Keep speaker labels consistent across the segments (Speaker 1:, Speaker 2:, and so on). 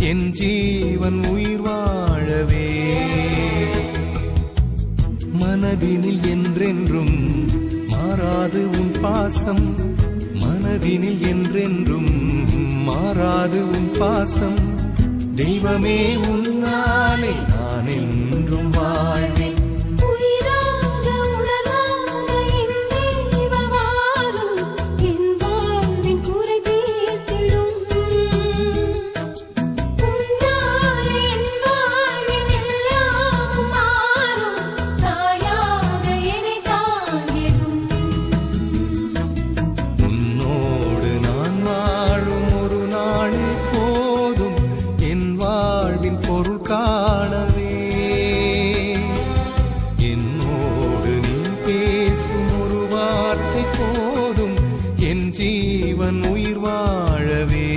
Speaker 1: என் ஜீவன் உயிர் வாழவே மனதினில் என்றென்றும் மாறாது உன் பாசம் மனதினில் என்றென்றும் மாறாது உன் பாசம் தெய்வமே உன்னாலே நான் என்றும் வாழ்வேன்
Speaker 2: உயிராக உணர்வாக என் தெய்வம் வாரும் என் வாழ்வின் குறை தீர்த்திடும் உன்னாலே என் வாழ்வின் எல்லாம் மாறும் தாயாக என்னை தாங்கிடும்
Speaker 1: உன்னோடு நான் வாழும் ஒரு நாளே போதும் என் வாழ்வின் பொருள் காணவே என்னோடு நீ பேசும் ஒரு வார்த்தை போதும் என் ஜீவன் உயிர் வாழவே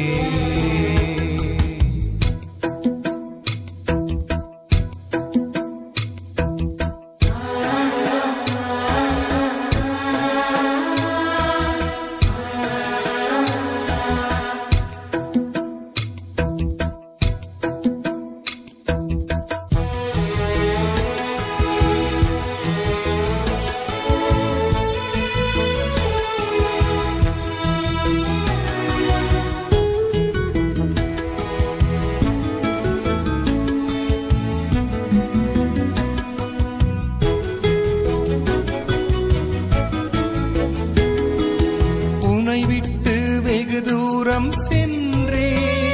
Speaker 1: உனை விட்டு வெகு தூரம் சென்றே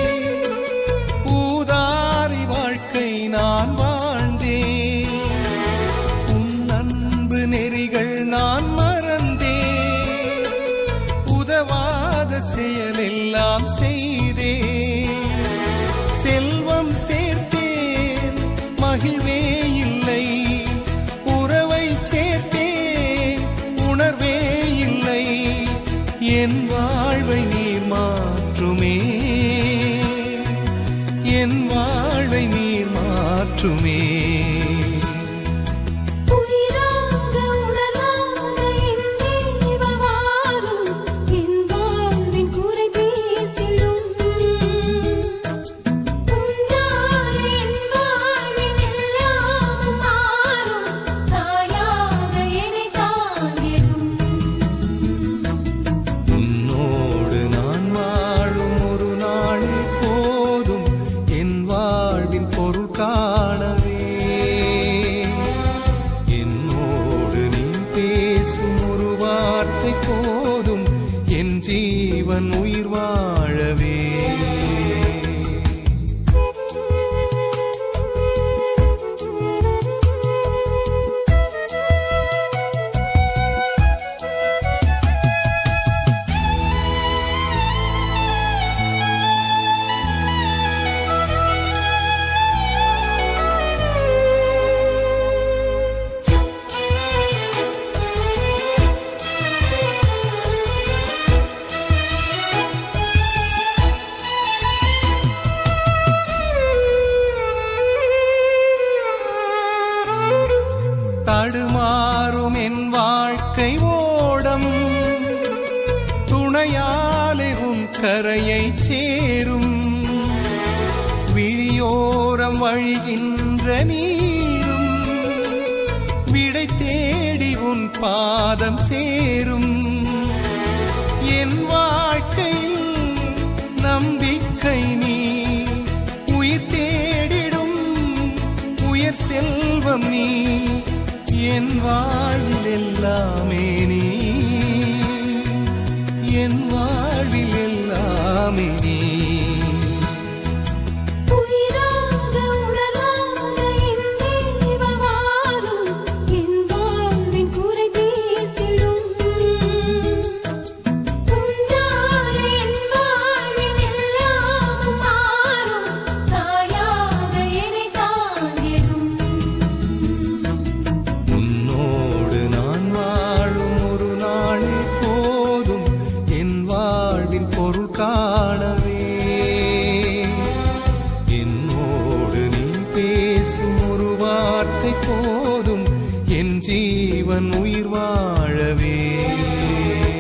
Speaker 1: ஊதாரி வாழ்க்கை நான் வாழ்ந்தேன் உன் அன்பு நெறிகள் நான் மறந்தேன் உதவாத செயலெல்லாம் செய்தேன் செல்வம் சேர்த்தேன் மகிழ்வே இல்லை உறவை சேர்த்தேன் உணர்வே இல்லை என் வாழ்வை நீர் மாற்றுமே என் வாழ்வை நீர் மாற்றுமே
Speaker 2: உயிராக உணர்வாக என் தெய்வம் வாரும் என் வாழ்வின் குறை தீர்த்திடும் உன்னாலே என் வாழ்வின் எல்லாம் மாறும் தாயாக என்னை தாங்கிடும்
Speaker 1: உன்னோடு நான் வாழும் ஒரு நாளே போதும் என் வாழ்வின் பொருள் காணவே என்னோடு நீ பேசும் ஒரு வார்த்தை போதும் என் ஜீவன் உயிர் வாழவே தடுமாறும் என் வாழ்க்கை ஓடம் துணையாலே உன் கரையை சேரும் விழியோரம் வழிகின்ற நீரும் விடை தேடி உன் பாதம் சேரும் என் வாழ்க்கையில் நம்பிக்கை நீ உயிர் தேடிடும் உயர் செல்வம் நீ என் வாழ்வில் எல்லாமே நீ என் வாழ்வில் எல்லாமே நீ
Speaker 2: உயிராக உணர்வாக என் தெய்வம் வாரும் என் வாழ்வின் குறை தீர்த்திடும் உன்னாலே என் வாழ்வின் எல்லாம் மாறும் தாயாக என்னை தாங்கிடும்
Speaker 1: உன்னோடு நான் வாழும் ஒரு நாளே போதும் என் வாழ்வின் பொருள் காணவே என்னோடு நீ பேசும் ஒரு வார்த்தை போதும் என் ஜீவன் உயிர் வாழவே